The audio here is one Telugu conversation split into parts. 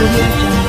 audio jungle.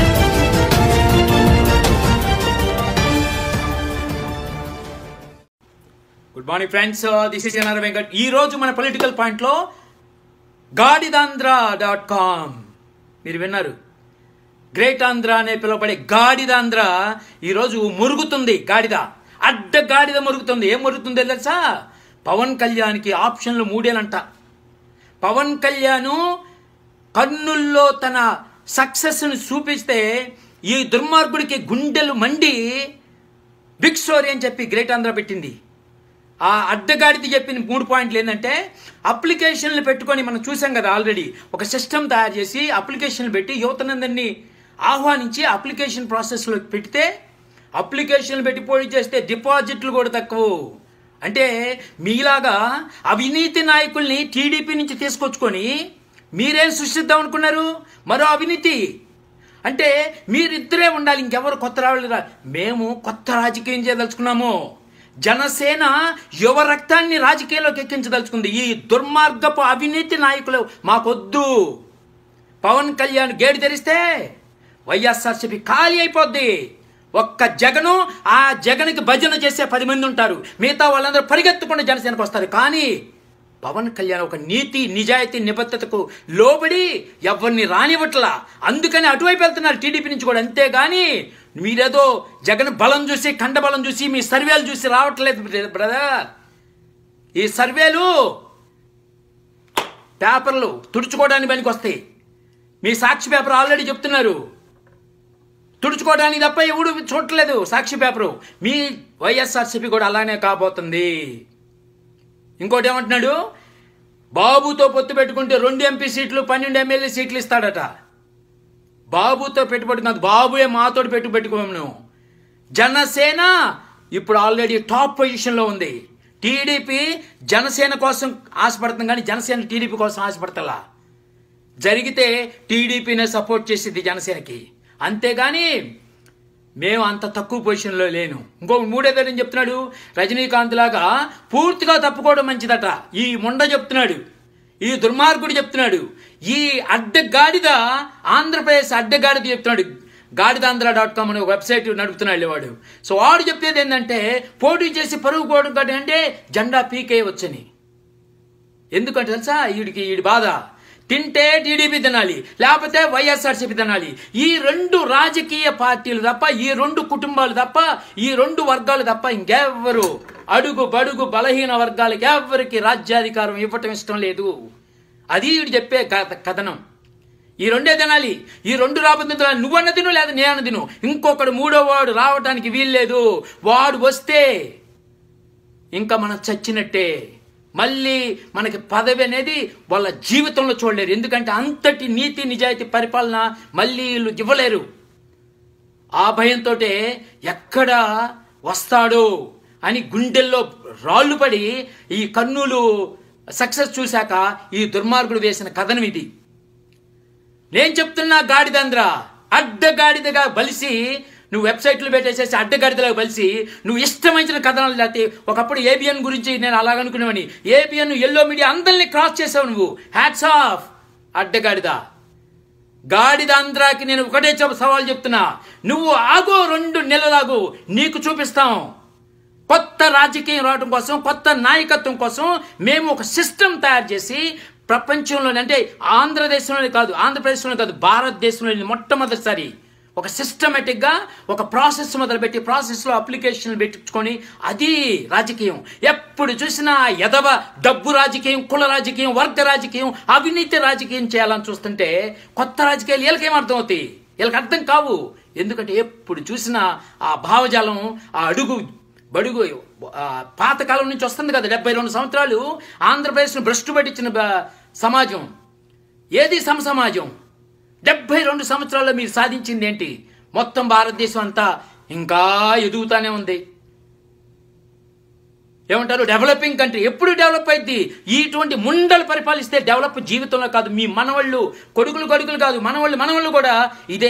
Good morning friends this is NR Venkat ఈ రోజు మన పొలిటికల్ పాయింట్లో గాడిదాంధ్ర డాట్ కామ్ మీరు విన్నారు గ్రేట్ ఆంధ్ర అనే పిలువబడే గాడిదాంధ్ర ఈరోజు మురుగుతుంది గాడిద అడ్డ గాడిద మురుగుతుంది ఏం మురుగుతుందో తెలుసా పవన్ కళ్యాణ్కి ఆప్షన్లు మూడేనంట పవన్ కళ్యాణ్ కన్నుల్లో తన సక్సెస్ను చూపిస్తే ఈ దుర్మార్గుడికి గుండెలు మండి బిగ్ స్టోరీ అని చెప్పి గ్రేట్ ఆంధ్ర పెట్టింది ఆ అడ్డగాడిది చెప్పిన మూడు పాయింట్లు ఏంటంటే అప్లికేషన్లు పెట్టుకొని మనం చూసాం కదా ఆల్రెడీ ఒక సిస్టమ్ తయారు చేసి అప్లికేషన్లు పెట్టి యువతనందరినీ ఆహ్వానించి అప్లికేషన్ ప్రాసెస్లో పెడితే అప్లికేషన్లు పెట్టి పోటీ చేస్తే డిపాజిట్లు కూడా తక్కువ అంటే మీలాగా అవినీతి నాయకుల్ని టీడీపీ నుంచి తీసుకొచ్చుకొని మీరేం సృష్టిద్దాం అనుకున్నారు మరో అవినీతి అంటే మీరిద్దరే ఉండాలి ఇంకెవరు కొత్త రావాలి రా మేము కొత్త రాజకీయం చేయదలుచుకున్నాము జనసేన యువ రక్తాన్ని రాజకీయాల్లోకి ఎక్కించదలుచుకుంది ఈ దుర్మార్గపు అవినీతి నాయకులు మాకొద్దు పవన్ కళ్యాణ్ గేటు తెరిస్తే వైఎస్ఆర్సీపీ ఖాళీ అయిపోద్ది ఒక్క జగను ఆ జగన్కి భజన చేసే పది మంది ఉంటారు మిగతా వాళ్ళందరూ పరిగెత్తుకుండా జనసేనకు వస్తారు కానీ పవన్ కళ్యాణ్ ఒక నీతి నిజాయితీ నిబద్ధతకు లోబడి ఎవరిని రానివ్వట్లా అందుకని అటువైపు వెళ్తున్నారు టీడీపీ నుంచి కూడా అంతేగాని మీరేదో జగన్ బలం చూసి కండ బలం చూసి మీ సర్వేలు చూసి రావట్లేదు బ్రదర్ ఈ సర్వేలు పేపర్లు తుడుచుకోవడానికి పనికి వస్తాయి మీ సాక్షి పేపర్ ఆల్రెడీ చెప్తున్నారు తుడుచుకోవడానికి తప్ప ఎవడు చూడట్లేదు సాక్షి పేపరు మీ వైఎస్ఆర్సీపీ కూడా అలానే కాబోతుంది ఇంకోటి ఏమంటున్నాడు బాబుతో పొత్తు పెట్టుకుంటే రెండు ఎంపీ సీట్లు పన్నెండు ఎమ్మెల్యే సీట్లు ఇస్తాడట బాబుతో పెట్టుబడి కాదు బాబుయే మాతో పెట్టు పెట్టుకోము జనసేన ఇప్పుడు ఆల్రెడీ టాప్ పొజిషన్లో ఉంది టీడీపీ జనసేన కోసం ఆశపడుతుంది కానీ జనసేన టీడీపీ కోసం ఆశపడతలా జరిగితే టీడీపీనే సపోర్ట్ చేసింది జనసేనకి అంతేగాని మేము అంత తక్కువ పొజిషన్లో లేను ఇంకో మూడేదో ఏం చెప్తున్నాడు రజనీకాంత్ లాగా పూర్తిగా తప్పుకోవడం మంచిదట ఈ ముండ చెప్తున్నాడు ఈ దుర్మార్గుడు చెప్తున్నాడు ఈ అడ్డగాడిద ఆంధ్రప్రదేశ్ అడ్డగాడిద చెప్తున్నాడు గాడిదాంధ్ర డాట్ కామ్ అనే వెబ్సైట్ నడుపుతున్నాడు వాడు సో వాడు చెప్పేది ఏంటంటే పోటీ చేసి పరుగు పోవడం అంటే జెండా పీకేయవచ్చని ఎందుకంటే తెలుసా వీడికి వీడి బాధ తింటే టీడీపీ తినాలి లేకపోతే వైఎస్ఆర్సీపీ తినాలి ఈ రెండు రాజకీయ పార్టీలు తప్ప ఈ రెండు కుటుంబాలు తప్ప ఈ రెండు వర్గాలు తప్ప ఇంకెవ్వరు అడుగు బడుగు బలహీన వర్గాలకి ఎవ్వరికి రాజ్యాధికారం ఇవ్వటం ఇష్టం లేదు అది వీడు చెప్పే కథ- కథనం ఈ రెండే తినాలి ఈ రెండు రాబోతుంది నువ్వన్న తిను లేదా నేనన్న తిను ఇంకొకడు మూడో వాడు రావటానికి వీల్లేదు వాడు వస్తే ఇంకా మనం చచ్చినట్టే మళ్ళీ మనకి పదవి అనేది వాళ్ళ జీవితంలో చూడలేరు ఎందుకంటే అంతటి నీతి నిజాయితీ పరిపాలన మళ్ళీ వీళ్ళు ఇవ్వలేరు ఆ భయంతో ఎక్కడ వస్తాడో అని గుండెల్లో రాళ్ళు పడి ఈ కన్నులు సక్సెస్ చూశాక ఈ దుర్మార్గుడు వేసిన కథనం ఇది నేను చెప్తున్నా గాడిదంద్ర అడ్డగాడిదగా బలిసి నువ్వు వెబ్సైట్లు పెట్టేసేసి అడ్డగాడిదలాగా బలిసి నువ్వు ఇష్టమైన కథనాలు లేకపోతే ఒకప్పుడు ఏబిఎన్ గురించి నేను అలాగనుకునేవని ఏబిఎన్ ఎల్లో మీడియా అందరినీ క్రాస్ చేసావు నువ్వు హ్యాట్స్ ఆఫ్ అడ్డగాడిద గాడిద ఆంధ్రాకి నేను ఒకటే చెప్ప సవాల్ చెప్తున్నా నువ్వు ఆగో రెండు నెలలాగు నీకు చూపిస్తాం కొత్త రాజకీయం రావడం కోసం కొత్త నాయకత్వం కోసం మేము ఒక సిస్టమ్ తయారు చేసి ప్రపంచంలోనే అంటే ఆంధ్రదేశంలోనే కాదు ఆంధ్రప్రదేశ్లోనే కాదు భారతదేశంలోని మొట్టమొదటిసారి ఒక సిస్టమేటిక్గా ఒక ప్రాసెస్ మొదలుపెట్టి ప్రాసెస్లో అప్లికేషన్లు పెట్టించుకొని అది రాజకీయం ఎప్పుడు చూసినా ఎదవ డబ్బు రాజకీయం కుల రాజకీయం వర్గ రాజకీయం అవినీతి రాజకీయం చేయాలని చూస్తుంటే కొత్త రాజకీయాలు వీళ్ళకేం అర్థం అవుతాయి వీళ్ళకి అర్థం కావు ఎందుకంటే ఎప్పుడు చూసినా ఆ భావజాలం ఆ అడుగు బడుగు ఆ, పాతకాలం నుంచి వస్తుంది కదా డెబ్బై రెండు సంవత్సరాలు ఆంధ్రప్రదేశ్ను భ్రష్టు పట్టించిన బ- సమాజం ఏది సమ సమాజం డెబ్బై రెండు సంవత్సరాల్లో మీరు సాధించింది ఏంటి మొత్తం భారతదేశం అంతా ఇంకా ఎదుగుతానే ఉంది ఏమంటారు డెవలపింగ్ కంట్రీ ఎప్పుడు డెవలప్ అయింది ఇటువంటి ముండలు పరిపాలిస్తే డెవలప్ జీవితంలో కాదు మీ మనవాళ్ళు కొడుకులు కొడుకులు కాదు మనవాళ్ళు మనవాళ్ళు కూడా ఇదే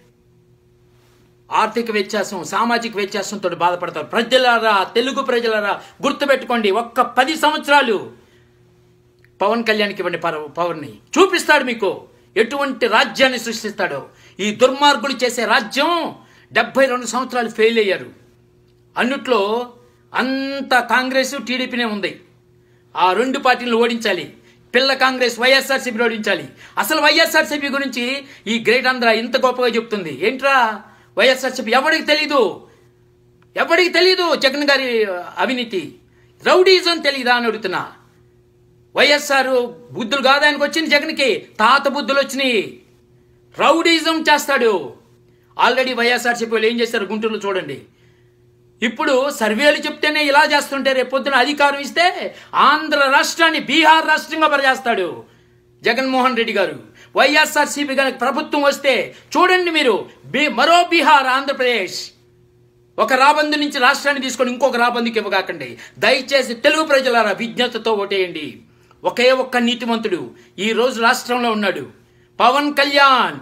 ఆర్థిక వ్యత్యాసం సామాజిక వ్యత్యాసంతో బాధపడతారు ప్రజలారా తెలుగు ప్రజలారా గుర్తుపెట్టుకోండి ఒక్క పది సంవత్సరాలు పవన్ కళ్యాణ్కి ఇవ్వండి పవర్ పవర్ని చూపిస్తాడు మీకు ఎటువంటి రాజ్యాన్ని సృష్టిస్తాడో ఈ దుర్మార్గులు చేసే రాజ్యం డెబ్బై రెండు సంవత్సరాలు ఫెయిల్ అయ్యారు అన్నిట్లో అంత కాంగ్రెస్ టీడీపీనే ఉంది ఆ రెండు పార్టీలను ఓడించాలి పిల్ల కాంగ్రెస్ వైఎస్ఆర్సీపీని ఓడించాలి అసలు వైఎస్ఆర్సీపీ గురించి ఈ గ్రేట్ ఆంధ్ర ఇంత గొప్పగా చెప్తుంది ఏంట్రా వైఎస్ఆర్సీపీ ఎవరికి తెలీదు ఎవరికి తెలీదు జగన్ గారి అవినీతి రౌడీజం తెలీదా అని అడుగుతున్నా వైఎస్ఆర్ బుద్ధులు కాదు ఆయనకు వచ్చింది జగన్కి తాత బుద్ధులు వచ్చినాయి రౌడీజం చేస్తాడు ఆల్రెడీ వైఎస్ఆర్సీపీ వాళ్ళు ఏం చేశారు గుంటూరులో చూడండి ఇప్పుడు సర్వేలు చెప్తేనే ఇలా చేస్తుంటే రేపొద్దున అధికారం ఇస్తే ఆంధ్ర రాష్ట్రాన్ని బీహార్ రాష్ట్రంగా పనిచేస్తాడు జగన్మోహన్ రెడ్డి గారు వైఎస్ఆర్సీపీ కనుక ప్రభుత్వం వస్తే చూడండి మీరు బీ మరో బీహార్ ఆంధ్రప్రదేశ్ ఒక రాబందు నుంచి రాష్ట్రాన్ని తీసుకొని ఇంకొక రాబందుకి ఇవ్వగాకండి దయచేసి తెలుగు ప్రజలారా విజ్ఞతతో ఓటేయండి ఒకే ఒక్క నీతిమంతుడు ఈ రోజు రాష్ట్రంలో ఉన్నాడు పవన్ కళ్యాణ్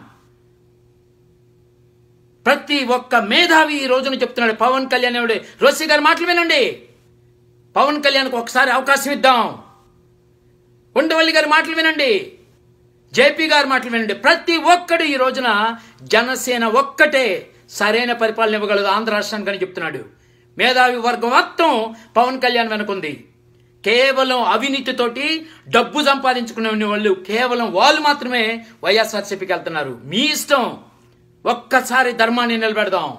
ప్రతి ఒక్క మేధావి ఈ రోజున చెప్తున్నాడు పవన్ కళ్యాణ్ ఎవడే రోసి గారి మాటలు వినండి పవన్ కళ్యాణ్కి ఒకసారి అవకాశం ఇద్దాం ఉండవల్లి గారి మాటలు వినండి జేపీ గారి మాటలు వినండి ప్రతి ఒక్కడు ఈ రోజున జనసేన ఒక్కటే సరైన పరిపాలన ఇవ్వగలదు ఆంధ్ర రాష్ట్రానికి అని చెప్తున్నాడు మేధావి వర్గం మొత్తం పవన్ కళ్యాణ్ వెనుకుంది కేవలం అవినీతితోటి డబ్బు సంపాదించుకునే వాళ్ళు కేవలం వాళ్ళు మాత్రమే వైఎస్ఆర్సీపీకి వెళ్తున్నారు మీ ఇష్టం ఒక్కసారి ధర్మాన్ని నిలబెడదాం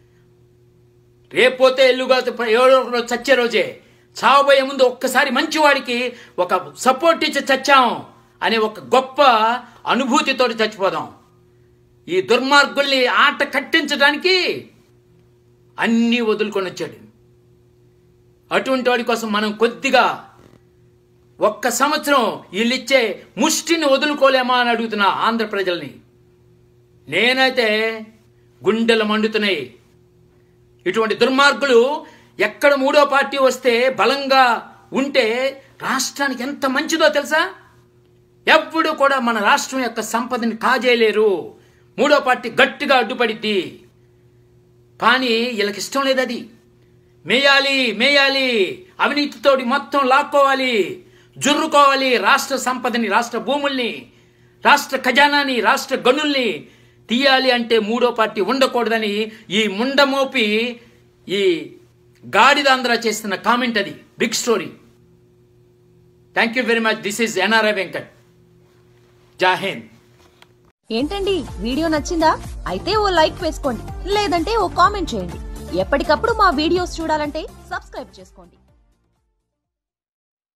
రేపోతే ఎల్లుగా ఏడో రోజు చచ్చే రోజే చావబోయే ముందు ఒక్కసారి మంచివాడికి ఒక సపోర్ట్ ఇచ్చి చచ్చాం అనే ఒక గొప్ప అనుభూతితోటి చచ్చిపోదాం ఈ దుర్మార్గుల్ని ఆట కట్టించడానికి అన్నీ వదులుకొని వచ్చాడు అటువంటి వాడి కోసం మనం కొద్దిగా ఒక్క సంవత్సరం వీళ్ళిచ్చే ముష్టిని వదులుకోలేమా అని అడుగుతున్నా ఆంధ్ర ప్రజల్ని నేనైతే గుండెలు మండుతున్నాయి ఇటువంటి దుర్మార్గులు ఎక్కడ మూడో పార్టీ వస్తే బలంగా ఉంటే రాష్ట్రానికి ఎంత మంచిదో తెలుసా ఎప్పుడు కూడా మన రాష్ట్రం యొక్క సంపదని కాజేయలేరు మూడో పార్టీ గట్టిగా అడ్డుపడిద్ది కానీ వీళ్ళకి ఇష్టం లేదు అది మేయాలి మేయాలి అవినీతితోటి మొత్తం లాక్కోవాలి జుర్రుకోవాలి రాష్ట్ర సంపదని రాష్ట్ర భూముల్ని రాష్ట్ర ఖజానాని రాష్ట్ర గనుల్ని తీయాలి అంటే మూడో పార్టీ ఉండకూడదని ఈ ముండమోపి ఈ గాడిదాంధ్ర చేస్తున్న కామెంట్ అది big story thank you very much this is NRI Venkat జాహింద్ ఏంటండి వీడియో నచ్చిందా అయితే ఓ లైక్ వేసుకోండి లేదంటే ఓ కామెంట్ చేయండి ఎప్పటికప్పుడు మా వీడియోస్ చూడాలంటే సబ్స్క్రైబ్ చేసుకోండి